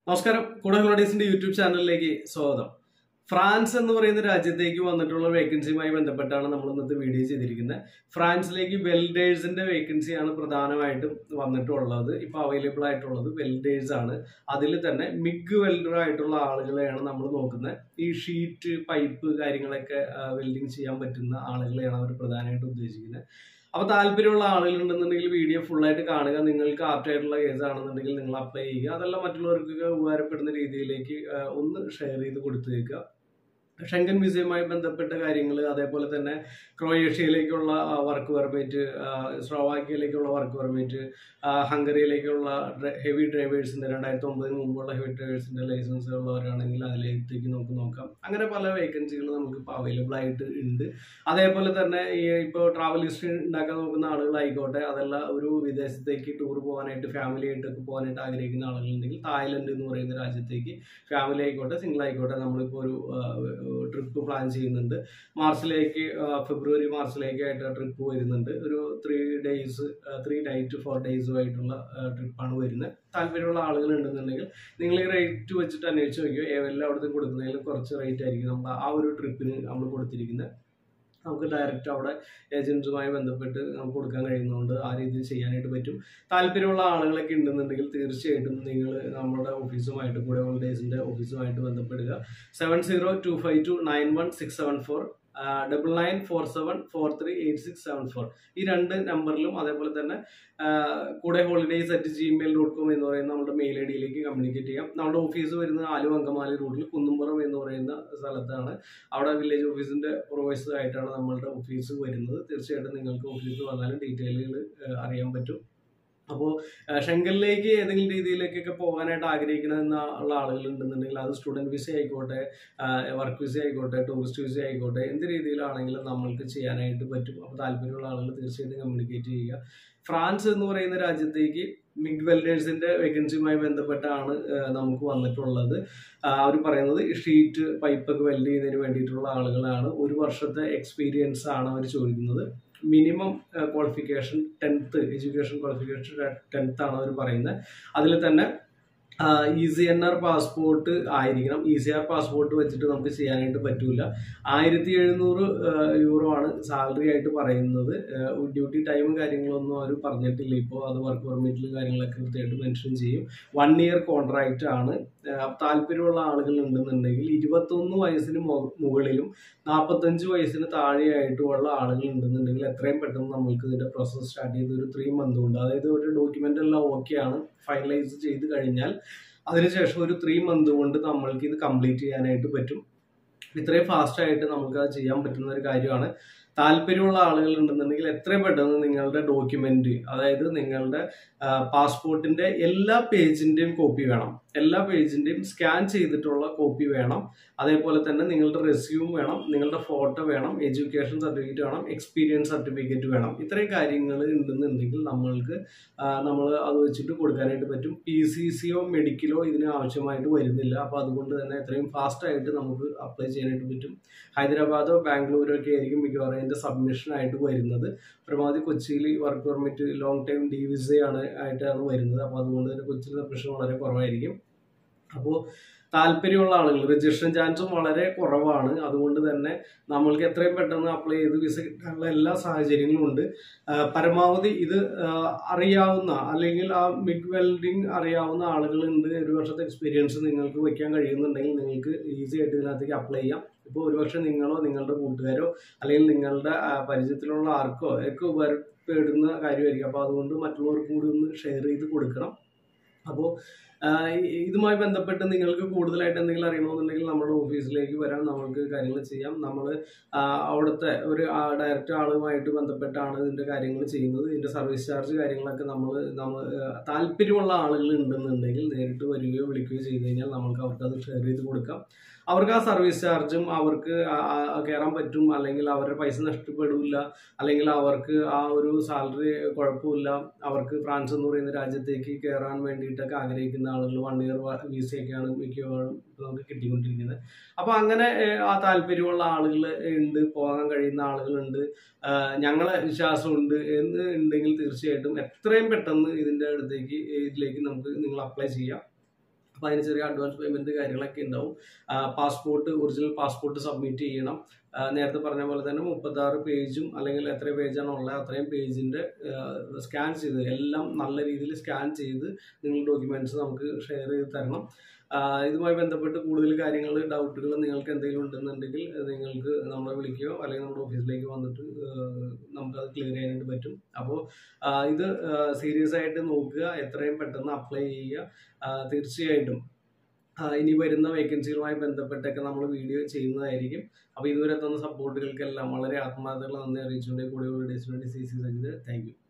നമസ്കാരം കൂടെ ഹോളിഡേസിന്റെ യൂട്യൂബ് ചാനലിലേക്ക് സ്വാഗതം ഫ്രാൻസ് എന്ന് പറയുന്ന രാജ്യത്തേക്ക് വന്നിട്ടുള്ള വേക്കൻസിയുമായി ബന്ധപ്പെട്ടാണ് നമ്മൾ ഇന്നത്തെ വീഡിയോ ചെയ്തിരിക്കുന്നത് ഫ്രാൻസിലേക്ക് വെൽഡേഴ്സിന്റെ വേക്കൻസിയാണ് പ്രധാനമായിട്ടും വന്നിട്ടുള്ളത് ഇപ്പൊ അവൈലബിൾ ആയിട്ടുള്ളത് വെൽഡേഴ്സ് ആണ് അതിൽ തന്നെ മിഗ് വെൽഡർ ആയിട്ടുള്ള ആളുകളെയാണ് നമ്മൾ നോക്കുന്നത് ഈ ഷീറ്റ് പൈപ്പ് കാര്യങ്ങളൊക്കെ വെൽഡിങ് ചെയ്യാൻ പറ്റുന്ന ആളുകളെയാണ് അവർ പ്രധാനമായിട്ട് ഉദ്ദേശിക്കുന്നത് അപ്പോൾ താല്പര്യമുള്ള ആളുകളുണ്ടെന്നുണ്ടെങ്കിൽ വീഡിയോ ഫുള്ളായിട്ട് കാണുക നിങ്ങൾക്ക് ആപ്റ്റ് ആയിട്ടുള്ള കേസ് ആണെന്നുണ്ടെങ്കിൽ നിങ്ങൾ അപ്ലൈ ചെയ്യുക അതല്ല മറ്റുള്ളവർക്കൊക്കെ ഉപകാരപ്പെടുന്ന രീതിയിലേക്ക് ആ, ഒന്ന് ഷെയർ ചെയ്ത് കൊടുത്തേക്കുക ഷെങ്കൻ വിസയുമായി ബന്ധപ്പെട്ട കാര്യങ്ങൾ അതേപോലെ തന്നെ ക്രൊയേഷ്യയിലേക്കുള്ള വർക്ക് പെർമിറ്റ് സ്ലോവാക്യയിലേക്കുള്ള വർക്ക് പെർമിറ്റ് ഹംഗറിയിലേക്കുള്ള ഹെവി ഡ്രൈവേഴ്സിന്റെ രണ്ടായിരത്തി ഒമ്പതിന് മുമ്പുള്ള ഹെവി ഡ്രൈവേഴ്സിന്റെ ലൈസൻസ് ഉള്ളവരാണെങ്കിൽ അതിലേക്ക് നമുക്ക് നോക്കാം അങ്ങനെ പല വേക്കൻസികൾ നമുക്ക് ഇപ്പോൾ അവൈലബിൾ ആയിട്ട് ഉണ്ട് അതേപോലെ തന്നെ ഈ ഇപ്പോൾ ട്രാവൽ ഹിസ്റ്ററി ഉണ്ടാക്കാൻ നോക്കുന്ന ആളുകളായിക്കോട്ടെ അതല്ല ഒരു വിദേശത്തേക്ക് ടൂർ പോകാനായിട്ട് ഫാമിലി ആയിട്ടൊക്കെ പോകാനായിട്ട് ആഗ്രഹിക്കുന്ന ആളുകളുണ്ടെങ്കിൽ തായ്ലൻഡ് എന്ന് പറയുന്ന രാജ്യത്തേക്ക് ഫാമിലി ആയിക്കോട്ടെ സിംഗിൾ ആയിക്കോട്ടെ നമ്മളിപ്പോൾ ഒരു ട്രിപ്പ് പ്ലാൻ ചെയ്യുന്നുണ്ട് മാർച്ചിലേക്ക് ആ, ഫെബ്രുവരി മാർച്ചിലേക്കായിട്ട് ട്രിപ്പ് വരുന്നുണ്ട് ഒരു three days three night four ഡേയ്സും ആയിട്ടുള്ള ട്രിപ്പാണ് വരുന്നത് താല്പര്യമുള്ള ആളുകൾ ഉണ്ടെന്നുണ്ടെങ്കിൽ നിങ്ങൾ ഈ റേറ്റ് വെച്ചിട്ട് അന്വേഷിച്ച് നോക്കിയോ ഏതെല്ലാം അവിടുത്തെ കൊടുക്കുന്നതിൽ കുറച്ച് റേറ്റ് ആയിരിക്കും നമ്മൾ ആ ഒരു ട്രിപ്പിന് നമ്മൾ കൊടുത്തിരിക്കുന്നത് നമുക്ക് ഡയറക്റ്റ് അവിടെ ഏജൻസുമായി ബന്ധപ്പെട്ട് നമുക്ക് കൊടുക്കാൻ കഴിയുന്നതുകൊണ്ട് ആ രീതിയിൽ ചെയ്യാനായിട്ട് പറ്റും താല്പര്യമുള്ള ആളുകളൊക്കെ ഉണ്ടെന്നുണ്ടെങ്കിൽ തീർച്ചയായിട്ടും നിങ്ങൾ നമ്മുടെ ഓഫീസുമായിട്ട് കൂടെ ഹോളിഡേയ്സിൻ്റെ ഓഫീസുമായിട്ട് ബന്ധപ്പെടുക seven zero two five two nine one six seven four double nine four seven four three eight six seven four ഈ രണ്ട് നമ്പറിലും അതേപോലെ തന്നെ ആ, കൂടെ holidays at Gmail dot com എന്ന് പറയുന്ന നമ്മുടെ മെയിൽ ഐ ഡിയിലേക്ക് കമ്മ്യൂണിക്കേറ്റ് ചെയ്യാം നമ്മുടെ ഓഫീസ് വരുന്നത് ആലു അങ്കമാലി റൂട്ടിൽ കുന്നുംപുറം എന്ന് പറയുന്ന സ്ഥലത്താണ് അവിടെ വില്ലേജ് ഓഫീസിന്റെ പ്രൊവൈസ് ആയിട്ടാണ് നമ്മളുടെ ഓഫീസ് വരുന്നത് തീർച്ചയായിട്ടും നിങ്ങൾക്ക് ഓഫീസിൽ വന്നാലും ഡീറ്റെയിലുകൾ അറിയാൻ പറ്റും അപ്പോൾ ഷെങ്കലിലേക്ക് ഏതെങ്കിലും രീതിയിലേക്കൊക്കെ പോകാനായിട്ട് ആഗ്രഹിക്കണമെന്ന ഉള്ള ആളുകൾ ഉണ്ടെന്നുണ്ടെങ്കിൽ അത് സ്റ്റുഡൻറ് വിസ ആയിക്കോട്ടെ വർക്ക് വിസ ആയിക്കോട്ടെ ടൂറിസ്റ്റ് വിസ ആയിക്കോട്ടെ എന്ത് രീതിയിലാണെങ്കിലും നമ്മൾക്ക് ചെയ്യാനായിട്ട് പറ്റും അപ്പോൾ താല്പര്യമുള്ള ആളുകൾ തീർച്ചയായിട്ടും കമ്മ്യൂണിക്കേറ്റ് ചെയ്യുക ഫ്രാൻസ് എന്ന് പറയുന്ന രാജ്യത്തേക്ക് മിഗ് വെൽഡേഴ്സിന്റെ വേക്കൻസിയുമായി ബന്ധപ്പെട്ടാണ് ആ, നമുക്ക് വന്നിട്ടുള്ളത് അവർ പറയുന്നത് ഷീറ്റ് പൈപ്പൊക്കെ വെൽഡ് ചെയ്യുന്നതിന് വേണ്ടിയിട്ടുള്ള ആളുകളാണ് ഒരു വർഷത്തെ എക്സ്പീരിയൻസ് ആണ് അവർ ചോദിക്കുന്നത് minimum qualification tenth education qualification tenth ആണ് അവർ പറയുന്നത് അതിൽ തന്നെ E C N R passport ആയിരിക്കണം ഇ സി ആർ പാസ്പോർട്ട് വെച്ചിട്ട് നമുക്ക് ചെയ്യാനായിട്ട് പറ്റൂല ആയിരത്തി എഴുന്നൂറ് യൂറോ ആണ് സാലറി ആയിട്ട് പറയുന്നത് ഡ്യൂട്ടി ടൈമും കാര്യങ്ങളൊന്നും അവർ പറഞ്ഞിട്ടില്ല ഇപ്പോൾ അത് വർക്ക് പെർമിറ്റിൽ കാര്യങ്ങളൊക്കെ കൃത്യമായിട്ട് മെൻഷൻ ചെയ്യും വൺ ഇയർ കോൺട്രാക്റ്റ് ആണ് ആ, താല്പര്യമുള്ള ആളുകൾ ഉണ്ടെന്നുണ്ടെങ്കിൽ ഇരുപത്തൊന്ന് വയസ്സിന് മു- മുകളിലും നാൽപ്പത്തഞ്ച് വയസ്സിന് താഴെയായിട്ടുള്ള ആളുകൾ ഉണ്ടെന്നുണ്ടെങ്കിൽ എത്രയും പെട്ടെന്ന് നമ്മൾക്ക് ഇതിന്റെ പ്രോസസ്സ് സ്റ്റാർട്ട് ചെയ്ത് ഒരു ത്രീ മന്ത് കൊണ്ട് അതായത് ഒരു ഡോക്യുമെന്റ് എല്ലാം ഓക്കെ ആണ് ഫൈനലൈസ് ചെയ്ത് കഴിഞ്ഞാൽ അതിനുശേഷം ഒരു ത്രീ മന്ത് കൊണ്ട് നമ്മൾക്ക് ഇത് കംപ്ലീറ്റ് ചെയ്യാനായിട്ട് പറ്റും ഇത്രയും ഫാസ്റ്റ് ആയിട്ട് നമുക്ക് അത് ചെയ്യാൻ പറ്റുന്ന ഒരു കാര്യമാണ് താല്പര്യമുള്ള ആളുകൾ ഉണ്ടെന്നുണ്ടെങ്കിൽ എത്രയും പെട്ടെന്ന് നിങ്ങളുടെ ഡോക്യുമെന്റ് അതായത് നിങ്ങളുടെ പാസ്പോർട്ടിന്റെ എല്ലാ പേജിന്റെയും കോപ്പി വേണം എല്ലാ പേജിന്റെയും സ്കാൻ ചെയ്തിട്ടുള്ള കോപ്പി വേണം അതേപോലെ തന്നെ നിങ്ങളുടെ റെസ്യൂം വേണം നിങ്ങളുടെ ഫോട്ടോ വേണം എഡ്യൂക്കേഷൻ സർട്ടിഫിക്കറ്റ് വേണം എക്സ്പീരിയൻസ് സർട്ടിഫിക്കറ്റ് വേണം ഇത്രയും കാര്യങ്ങൾ ഉണ്ടെന്നുണ്ടെങ്കിൽ നമ്മൾക്ക് നമ്മൾ അത് വെച്ചിട്ട് കൊടുക്കാനായിട്ട് പറ്റും പി സി സിയോ മെഡിക്കലോ ഇതിന് ആവശ്യമായിട്ട് വരുന്നില്ല അപ്പോൾ അതുകൊണ്ട് തന്നെ എത്രയും ഫാസ്റ്റ് ആയിട്ട് നമുക്ക് അപ്ലൈ ചെയ്യാനായിട്ട് പറ്റും ഹൈദരാബാദോ ബാംഗ്ലൂരോ ഒക്കെ ആയിരിക്കും മിക്കവാറും അതിൻ്റെ സബ്മിഷൻ ആയിട്ട് വരുന്നത് പരമാവധി കൊച്ചിയിൽ work permit long time D വിസയാണ് ആയിട്ടാണ് വരുന്നത് അപ്പോൾ അതുകൊണ്ട് തന്നെ കൊച്ചിയിൽ സബ്മിഷൻ വളരെ കുറവായിരിക്കും അപ്പോൾ താല്പര്യമുള്ള ആളുകൾ രജിസ്ട്രേഷൻ ചാൻസും വളരെ കുറവാണ് അതുകൊണ്ട് തന്നെ നമ്മൾക്ക് എത്രയും പെട്ടെന്ന് അപ്ലൈ ചെയ്ത് വിസ കിട്ടാനുള്ള എല്ലാ സാഹചര്യങ്ങളും ഉണ്ട് ആ, പരമാവധി ഇത് ആ, അറിയാവുന്ന അല്ലെങ്കിൽ ആ മിഗ് വെൽഡിങ് അറിയാവുന്ന ആളുകളുണ്ട് ഒരു വർഷത്തെ എക്സ്പീരിയൻസ് നിങ്ങൾക്ക് വയ്ക്കാൻ കഴിയുന്നുണ്ടെങ്കിൽ നിങ്ങൾക്ക് ഈസി ആയിട്ട് ഇതിനകത്തേക്ക് അപ്ലൈ ചെയ്യാം ഇപ്പോൾ ഒരുപക്ഷെ നിങ്ങളോ നിങ്ങളുടെ കൂട്ടുകാരോ അല്ലെങ്കിൽ നിങ്ങളുടെ ആ, പരിചയത്തിലുള്ള ആർക്കോ ഒക്കെ ഉപകാരപ്പെടുന്ന കാര്യമായിരിക്കും അപ്പോൾ അതുകൊണ്ട് മറ്റുള്ളവർക്കും കൂടി ഒന്ന് ഷെയർ ചെയ്ത് കൊടുക്കണം അപ്പോൾ ഇതുമായി ബന്ധപ്പെട്ട് നിങ്ങൾക്ക് കൂടുതലായിട്ട് എന്തെങ്കിലും അറിയണമെന്നുണ്ടെങ്കിൽ നമ്മുടെ ഓഫീസിലേക്ക് വരാം നമ്മൾക്ക് കാര്യങ്ങൾ ചെയ്യാം നമ്മൾ അവിടുത്തെ ഒരു ഡയറക്റ്റ് ആളുമായിട്ട് ബന്ധപ്പെട്ടാണ് ഇതിൻ്റെ കാര്യങ്ങൾ ചെയ്യുന്നത് ഇതിൻ്റെ സർവീസ് ചാർജ് കാര്യങ്ങളൊക്കെ നമ്മൾ നമ്മൾ താല്പര്യമുള്ള ആളുകൾ ഉണ്ടെന്നുണ്ടെങ്കിൽ നേരിട്ട് വരികയോ വിളിക്കുകയോ ചെയ്ത് കഴിഞ്ഞാൽ നമുക്ക് അവർക്ക് അത് ഷെയർ ചെയ്ത് കൊടുക്കാം അവർക്ക് ആ സർവീസ് ചാർജും അവർക്ക് കയറാൻ പറ്റും അല്ലെങ്കിൽ അവരുടെ പൈസ നഷ്ടപ്പെടില്ല അല്ലെങ്കിൽ അവർക്ക് ആ ഒരു സാലറി കുഴപ്പമില്ല അവർക്ക് ഫ്രാൻസ് എന്ന് പറയുന്ന രാജ്യത്തേക്ക് കയറാൻ വേണ്ടിയിട്ടൊക്കെ ആഗ്രഹിക്കുന്ന ആളുകൾ വൺ ഇയർ വിസയൊക്കെയാണ് മിക്കവാറും നമുക്ക് കിട്ടിക്കൊണ്ടിരിക്കുന്നത് അപ്പൊ അങ്ങനെ ഏഹ്, ആ താല്പര്യമുള്ള ആളുകൾ ഉണ്ട് പോകാൻ കഴിയുന്ന ആളുകളുണ്ട് ആഹ് ഞങ്ങളെ വിശ്വാസമുണ്ട് എന്ന് ഉണ്ടെങ്കിൽ തീർച്ചയായിട്ടും എത്രയും പെട്ടെന്ന് ഇതിന്റെ അടുത്തേക്ക് ഇതിലേക്ക് നമുക്ക് നിങ്ങൾ അപ്ലൈ ചെയ്യാം അപ്പോൾ അതിന് ചെറിയ അഡ്വാൻസ് പേയ്മെന്റ് കാര്യങ്ങളൊക്കെ ഉണ്ടാവും പാസ്പോർട്ട് ഒറിജിനൽ പാസ്പോർട്ട് സബ്മിറ്റ് ചെയ്യണം ആ, നേരത്തെ പറഞ്ഞ പോലെ തന്നെ മുപ്പത്താറ് പേജും അല്ലെങ്കിൽ എത്ര പേജാണ് ഉള്ളത് അത്രയും പേജിന്റെ സ്കാൻ ചെയ്ത് എല്ലാം നല്ല രീതിയിൽ സ്കാൻ ചെയ്ത് നിങ്ങളുടെ ഡോക്യുമെന്റ്സ് നമുക്ക് ഷെയർ ചെയ്ത് തരണം ആ, ഇതുമായി ബന്ധപ്പെട്ട് കൂടുതൽ കാര്യങ്ങൾ ഡൗട്ടുകൾ നിങ്ങൾക്ക് എന്തെങ്കിലും ഉണ്ടെന്നുണ്ടെങ്കിൽ നിങ്ങൾക്ക് നമ്മളെ വിളിക്കുകയോ അല്ലെങ്കിൽ നമ്മുടെ ഓഫീസിലേക്ക് വന്നിട്ട് ആ, നമുക്കത് ക്ലിയർ ചെയ്യാനായിട്ട് പറ്റും അപ്പോൾ ഇത് സീരിയസ് ആയിട്ട് നോക്കുക എത്രയും പെട്ടെന്ന് അപ്ലൈ ചെയ്യുക ആ, തീർച്ചയായിട്ടും ആ, ഇനി വരുന്ന വേക്കൻസികളുമായി ബന്ധപ്പെട്ടൊക്കെ നമ്മൾ വീഡിയോ ചെയ്യുന്നതായിരിക്കും അപ്പോൾ ഇതുവരെ തന്ന സപ്പോർട്ടുകൾക്കെല്ലാം വളരെ ആത്മാർത്ഥതകൾ നന്ദി അറിയിച്ചുകൊണ്ട് കൂടെയുള്ള destination C C Sajith thank U